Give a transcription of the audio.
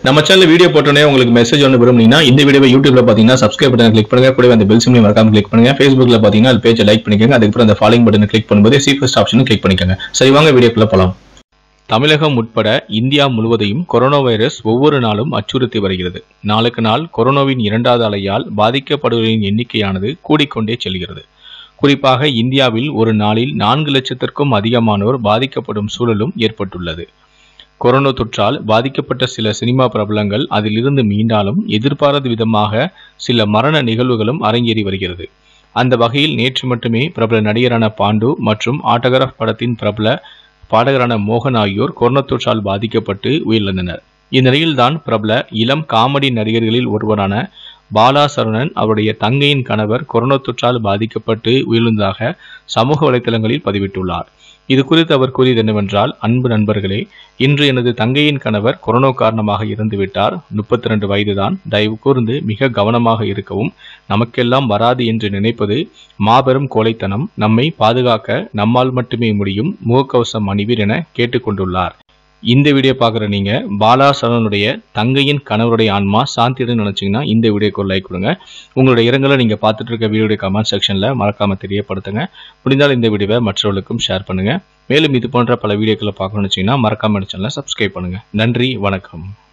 நம்ம channel video போட்டோன்னே உங்களுக்கு மெசேஜ் ஒன்று விரும்புனீங்கன்னா இந்த வீடியோவை யூடியூப்ல பார்த்தீங்கன்னா சப்ஸ்கிரைப் பட்டன் கிளிக் பண்ணுங்க கூடவே அந்த பெல் சிம்லையும் மறக்காம கிளிக் பண்ணுங்க ஃபேஸ்புக்ல பார்த்தீங்கன்னா அது பேஜை லைக் பண்ணிக்கோங்க அதுக்கப்புறம் அந்த ஃபாலோயிங் பட்டனை கிளிக் பண்ணும்போது சி ஃபர்ஸ்ட் ஆப்ஷனும் கிளிக் பண்ணிக்கோங்க சரி வாங்க வீடியோக்குள்ள போலாம் தமிழகம் உட்பட இந்தியா முழுவதையும் கொரோனா வைரஸ் ஒவ்வொரு நாளும் அச்சுறுத்தி வருகிறது நாளுக்கு நாள் கொரோனாவின் இரண்டாவது அலையால் பாதிக்கப்படுவரின் எண்ணிக்கையானது கூடிக்கொண்டே செல்கிறது குறிப்பாக இந்தியாவில் ஒரு நாளில் நான்கு லட்சத்திற்கும் அதிகமானோர் பாதிக்கப்படும் சூழலும் ஏற்பட்டுள்ளது கொரோனா தொற்றால் பாதிக்கப்பட்ட சில சினிமா பிரபலங்கள் அதிலிருந்து மீண்டாலும் எதிர்பாராத விதமாக சில மரண நிகழ்வுகளும் அரங்கேறி வருகிறது அந்த வகையில் நேற்று மட்டுமே பிரபல நடிகரான பாண்டு மற்றும் ஆட்டோகிராஃப் படத்தின் பிரபல பாடகரான மோகன் ஆகியோர் கொரோனா தொற்றால் பாதிக்கப்பட்டு உயிரிழந்தனர் இந்நிலையில்தான் பிரபல இளம் காமெடி நடிகர்களில் ஒருவரான பாலா சரவணன் அவருடைய தங்கையின் கணவர் கொரோனா தொற்றால் பாதிக்கப்பட்டு உயிரிழந்ததாக சமூக வலைதளங்களில் பதிவிட்டுள்ளார் இது குறித்து அவர் கூறியது என்னவென்றால் அன்பு நண்பர்களே இன்று எனது தங்கையின் கணவர் கொரோனா காரணமாக இறந்துவிட்டார் முப்பத்தி ரெண்டு வயதுதான் தயவு கூர்ந்து மிக கவனமாக இருக்கவும் நமக்கெல்லாம் வராது என்று நினைப்பது மாபெரும் கோழைத்தனம் நம்மை பாதுகாக்க நம்மால் மட்டுமே முடியும் முகக்கவசம் அணிவீர் என கேட்டுக்கொண்டுள்ளார் இந்த வீடியோ பார்க்குற நீங்க பாலா சரவனுடைய தங்கையின் கணவருடைய ஆன்மா சாந்தியுடன் நினைச்சீங்கன்னா இந்த வீடியோக்கு ஒரு லைக் கொடுங்க உங்களுடைய இரங்கலை நீங்க பார்த்துட்டு இருக்க வீடியோடைய கமெண்ட் செக்ஷன்ல மறக்காம தெரியப்படுத்துங்க முடிந்தால் இந்த வீடியோவை மற்றவர்களுக்கும் ஷேர் பண்ணுங்க மேலும் இது போன்ற பல வீடியோக்களை பார்க்கணும்னு வச்சீங்கன்னா மறக்காம சேனலை சப்ஸ்கிரைப் பண்ணுங்க நன்றி வணக்கம்